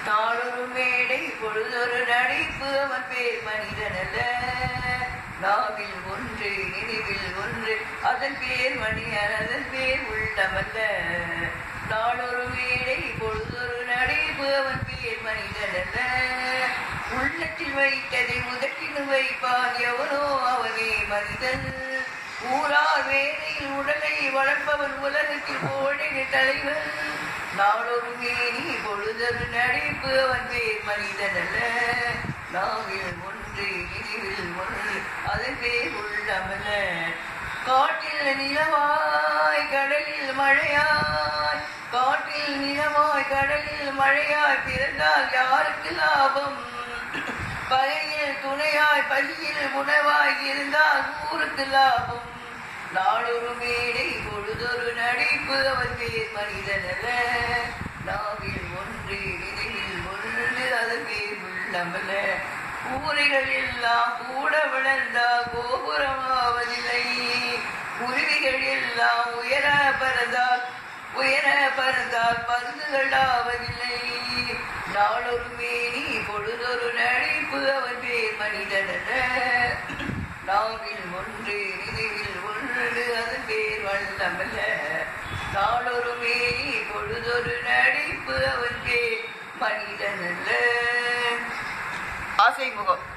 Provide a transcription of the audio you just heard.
நாளொரு மேடை பொழுதொரு நடிப்பு அவன் பேர் மனிதனல்ல நாவில் ஒன்று நினைவில் ஒன்று அதன் பேர் மணியன் அதன் பேர் உள்ளமல்ல நாளொரு மேடை பொழுதொரு நடிப்பு அவன் பேர் மனிதனல்ல உள்ளத்தில் வைத்ததை முதலில் வைப்பான் எவனோ அவனே மனிதன் ஊரார் வேலையில் உடலை வளர்ப்பவன் உலகத்தில் ஓடின தலைவன் நாளொரு மேனி பொழுதொரு நடிப்பு அவன் பேர் மனிதனல்ல நாவில் ஒன்று நினைவில் ஒன்று அதன் பேர் உள்ளமல்ல காட்டில் நிலவாய் கடலில் மழையாய் காட்டில் நிலவாய் கடலில் மழையாய் பிறந்தால் யாருக்கு லாபம் பகையில் துணையாய் பசியில் உணவாய் இருந்தால் ஊருக்கு லாபம் நாளொரு மேடை பொழுதொரு நடிப்பு அவன் பேர் மனிதனல்ல நாவில் ஒன்று நினைவில் ஒன்று அதன் பேர் உள்ளமல்ல கூரைகள் எல்லாம் கூட விளந்தா கோபுரமாவதில்லை குருவிகள் எல்லாம் உயர பறந்தால் உயர பறந்தால் பருந்துகள் ஆவதில்லை நாளொரு மேனி பொழுதொரு நடிப்பு அவன் பேர் மனிதனல்ல நாவில் ஒன்று நினைவில் ஒன்று அதன் பேர் வல்லமல்ல நாளொரு மேனி பொழுதொரு நடிப்பு அவன் பேர் மனிதனல்ல ஆசை முகம்